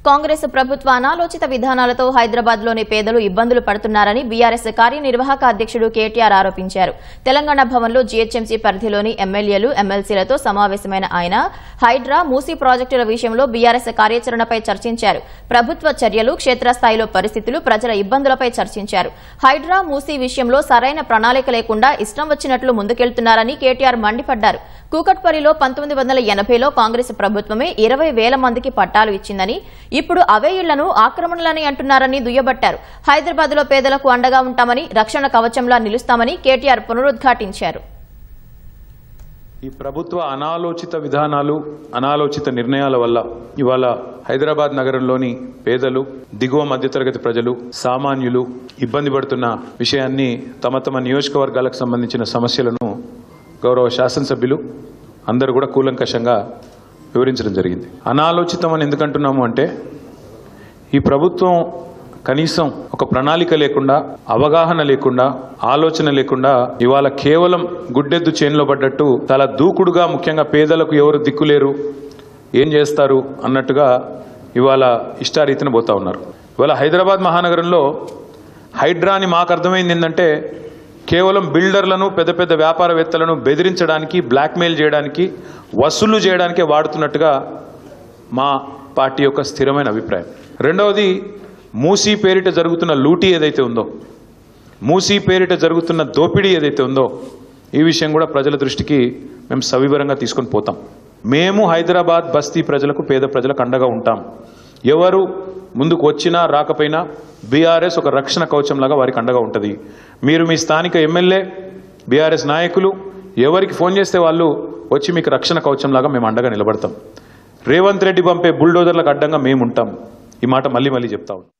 కాంగ్రెస్ ప్రభుత్వ అనాలోచిత విధానాలతో హైదరాబాద్ లోని పేదలు ఇబ్బందులు పడుతున్నారని బీఆర్ఎస్ కార్యనిర్వాహక అధ్యక్షుడు కేటీఆర్ ఆరోపించారు తెలంగాణ భవన్లో జీహెచ్ఎంసీ పరిధిలోని ఎమ్మెల్యేలు ఎమ్మెల్సీలతో సమావేశమైన ఆయన హైడ్రా మూసీ ప్రాజెక్టుల విషయంలో బీఆర్ఎస్ కార్యాచరణపై చర్చించారు ప్రభుత్వ చర్యలు క్షేత్రస్థాయిలో పరిస్థితులు ప్రజల ఇబ్బందులపై చర్చించారు హైడ్రా మూసీ విషయంలో సరైన ప్రణాళిక లేకుండా ఇష్టం వచ్చినట్లు ముందుకెళ్తున్నారని కేటీఆర్ మండిపడ్డారు కూకట్పల్లిలో పంతొమ్మిది వందల ఎనభైలో కాంగ్రెస్ ప్రభుత్వమే ఇరవై వేల మందికి పట్టాలు ఇచ్చిందని ఇప్పుడు అవే ఇళ్లను ఆక్రమణలని అంటున్నారని దుయ్యబట్టారు హైదరాబాద్ లో పేదలకు అండగా ఉంటామని రక్షణ కవచంలా నిలుస్తామని కేటీఆర్ పునరుద్ఘాటించారు ఈ ప్రభుత్వ అనాలోచిత విధానాలు అనాలోచిత నిర్ణయాల వల్ల ఇవాళ హైదరాబాద్ నగరంలోని పేదలు దిగువ మధ్యతరగతి ప్రజలు సామాన్యులు ఇబ్బంది పడుతున్న విషయాన్ని తమ తమ నియోజకవర్గాలకు సంబంధించిన సమస్యలను గౌరవ శాసనసభ్యులు అందరూ కూడా కూలంకషంగా వివరించడం జరిగింది అనాలోచితం అని ఎందుకంటున్నాము అంటే ఈ ప్రభుత్వం కనీసం ఒక ప్రణాళిక లేకుండా అవగాహన లేకుండా ఆలోచన లేకుండా ఇవాళ కేవలం గుడ్డెద్దు చేనులో పడ్డట్టు చాలా దూకుడుగా ముఖ్యంగా పేదలకు ఎవరు దిక్కులేరు ఏం చేస్తారు అన్నట్టుగా ఇవాళ ఇష్టారీతిన పోతా ఉన్నారు ఇవాళ హైదరాబాద్ మహానగరంలో హైడ్రా అని మాకు అర్థమైంది ఏంటంటే కేవలం బిల్డర్లను పెద్ద పెద్ద వ్యాపారవేత్తలను బెదిరించడానికి బ్లాక్మెయిల్ చేయడానికి వసూలు చేయడానికే వాడుతున్నట్టుగా మా పార్టీ యొక్క స్థిరమైన అభిప్రాయం రెండవది మూసీ పేరిట జరుగుతున్న లూటీ ఏదైతే ఉందో మూసీ పేరిట జరుగుతున్న దోపిడీ ఏదైతే ఉందో ఈ విషయం కూడా ప్రజల దృష్టికి మేము సవివరంగా తీసుకొని పోతాం మేము హైదరాబాద్ బస్తీ ప్రజలకు పేద ప్రజలకు అండగా ఉంటాం ఎవరు ముందుకు వచ్చినా రాకపోయినా బీఆర్ఎస్ ఒక రక్షణ కవచంలాగా వారికి అండగా ఉంటుంది మీరు మీ స్థానిక ఎమ్మెల్యే బీఆర్ఎస్ నాయకులు ఎవరికి ఫోన్ చేస్తే వాళ్ళు వచ్చి మీకు రక్షణ కవచంలాగా మేము అండగా నిలబడతాం రేవంత్ రెడ్డి పంపే బుల్డోజర్లకు అడ్డంగా మేము ఉంటాం ఈ మాట మళ్ళీ మళ్ళీ చెప్తా ఉన్నాం